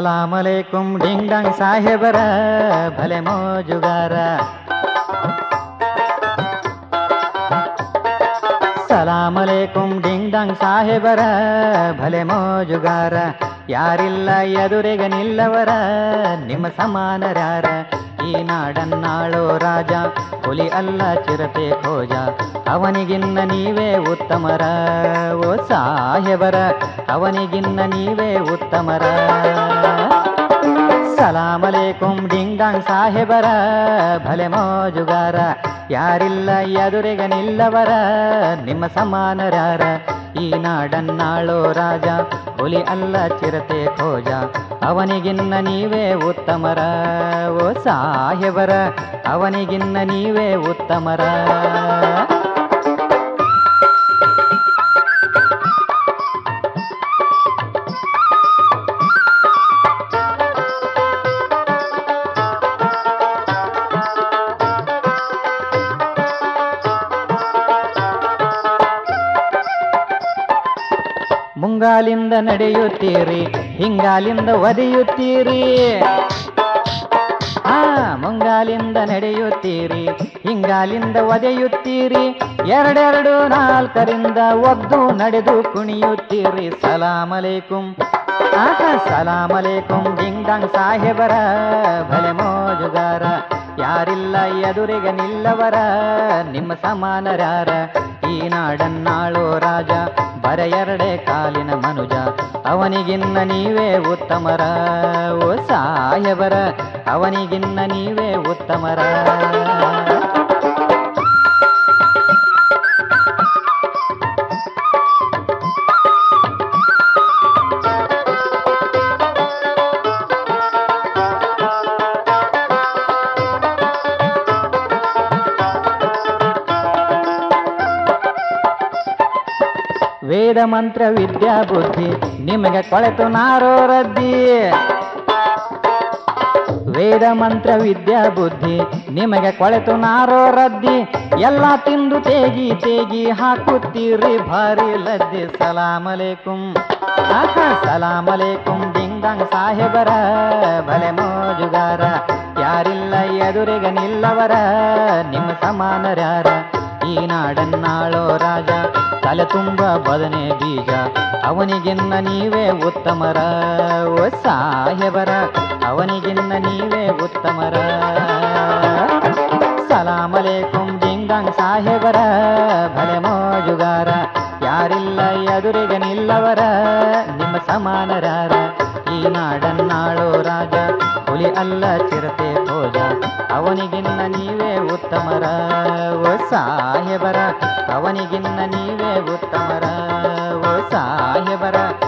ಸಲಾಮ್ ಅಲೈಕುಂ ding dung ಸಾಹೇಬರ ಭಲೆ ಮೋಜುಗಾರ ಸಲಾಮ್ ಅಲೈಕುಂ ding dung ಸಾಹೇಬರ ಭಲೆ ಮೋಜುಗಾರ ಯಾರಿಲ್ಲ ಎದುರಿಗೆ ನಿಲ್ಲವರ ನಿಮ್ಮ ಸಮಾನರ್ಯಾರ ಈ ನಾಡನ್ನಾಳೋ ರಾಜ ಹುಲಿ ಅಲ್ಲ ಚಿರತೆ ಖೋಜ ಅವನಿಗಿನ್ನ ನೀವೇ ಉತ್ತಮರ ಓ ಸಾಹೇಬರ ಅವನಿಗಿನ್ನ ನೀವೇ ಉತ್ತಮರ ಸಲಾಮ್ ಅಲೈಕುಂ ಡಿಂಗ್ ಡಾಂಗ್ ಸಾಹೇಬರ ಭಲೆ ಮೋಜುಗಾರ ಯಾರಿಲ್ಲ ಎದುರಿಗೆ ನಿಲ್ಲವರ ನಿಮ್ಮ ಸಮಾನರ್ಯಾರ ಈ ನಾಡನ್ನಾಳೋ ರಾಜ ಹುಲಿ ಅಲ್ಲ ಚಿರತೆ ಖೋಜ ಅವನಿಗಿನ್ನ ನೀವೇ ಉತ್ತಮರ ಓ ಸಾಹೇಬರ ಅವನಿಗಿನ್ನ ನೀವೇ ಉತ್ತಮರ ಮುಂಗಾಲಿಂದ ನಡೆಯುತ್ತೀರಿ ಹಿಂಗಾಲಿಂದ ಒದೆಯುತ್ತೀರಿ ಆ ಮುಂಗಾಲಿಂದ ನಡೆಯುತ್ತೀರಿ ಹಿಂಗಾಲಿಂದ ಒದೆಯುತ್ತೀರಿ ಎರಡೆರಡು ನಾಲ್ಕರಿಂದ ಒದ್ದು ನಡೆದು ಕುಣಿಯುತ್ತೀರಿ ಸಲಾಮ್ ಅಲೈಕುಂ ಆಹ ಸಲಾಮ್ ಅಲೈಕುಂ ಡಿಂಗ್ ಡಾಂಗ್ ಸಾಹೇಬರ ಭಲೆ ಮೋಜುಗಾರ ಯಾರಿಲ್ಲ ಎದುರಿಗೆ ನಿಲ್ಲವರ ನಿಮ್ಮ ಸಮಾನರ್ಯಾರ ಈ ನಾಡನ್ನಾಳೋ ರಾಜ ಬರ ಎರಡೆ ಕಾಲಿನ ಮನುಜ ಅವನಿಗಿನ್ನ ನೀವೇ ಉತ್ತಮರ ಓ ಸಾಹೇಬರ ಅವನಿಗಿನ್ನ ನೀವೇ ಉತ್ತಮರ ವೇದ ಮಂತ್ರ ವಿದ್ಯಾ ಬುದ್ಧಿ ನಿಮಗೆ ಕೊಳೆತು ನಾರೋ ರದ್ದಿ ವೇದ ಮಂತ್ರ ವಿದ್ಯಾ ಬುದ್ಧಿ ನಿಮಗೆ ಕೊಳೆತು ನಾರೋ ರದ್ದಿ ಎಲ್ಲ ತಿಂದು ತೇಗಿ ತೇಗಿ ಹಾಕುತ್ತೀರಿ ಭಾರಿ ಲದ್ದಿ ಸಲಾಮ್ ಅಲೈಕುಂ ಆಹ ಸಲಾಮ್ ಅಲೈಕುಂ ಡಿಂಗ್ ಡಾಂಗ್ ಸಾಹೇಬರ ಭಲೆ ಮೋಜುಗಾರ ಯಾರಿಲ್ಲ ಎದುರಿಗೆ ನಿಲ್ಲವರ ನಿಮ್ಮ ಸಮಾನರ್ಯಾರ ಈ ನಾಡನ್ನಾಳೋ ರಾಜ ತಲೆ ತುಂಬ ಬದನೆ ಬೀಜ ಅವನಿಗಿನ್ನ ನೀವೇ ಉತ್ತಮರ ಓ ಸಾಹೇಬರ ಅವನಿಗಿನ್ನ ನೀವೇ ಉತ್ತಮರ ಸಲಾಮ್ ಅಲೈಕುಂ ಡಿಂಗ್ ಡಾಂಗ್ ಸಾಹೇಬರ ಭಲೆ ಮೋಜುಗಾರ ಯಾರಿಲ್ಲ ಎದುರಿಗೆ ನಿಲ್ಲವರ ನಿಮ್ಮ ಸಮಾನರಾರ ಈ ನಾಡನ್ನಾಳೋ ರಾಜ ಹುಲಿ ಅಲ್ಲ ಚಿರತೆ ಭೋಜ ಅವನಿಗಿನ್ನ ನೀವೇ ಉತ್ತಮರ ಓ ಸಾಹೇಬರ ಅವನಿಗಿನ್ನ ನೀವೇ ಉತ್ತಮರ ಓ ಸಾಹೇಬರ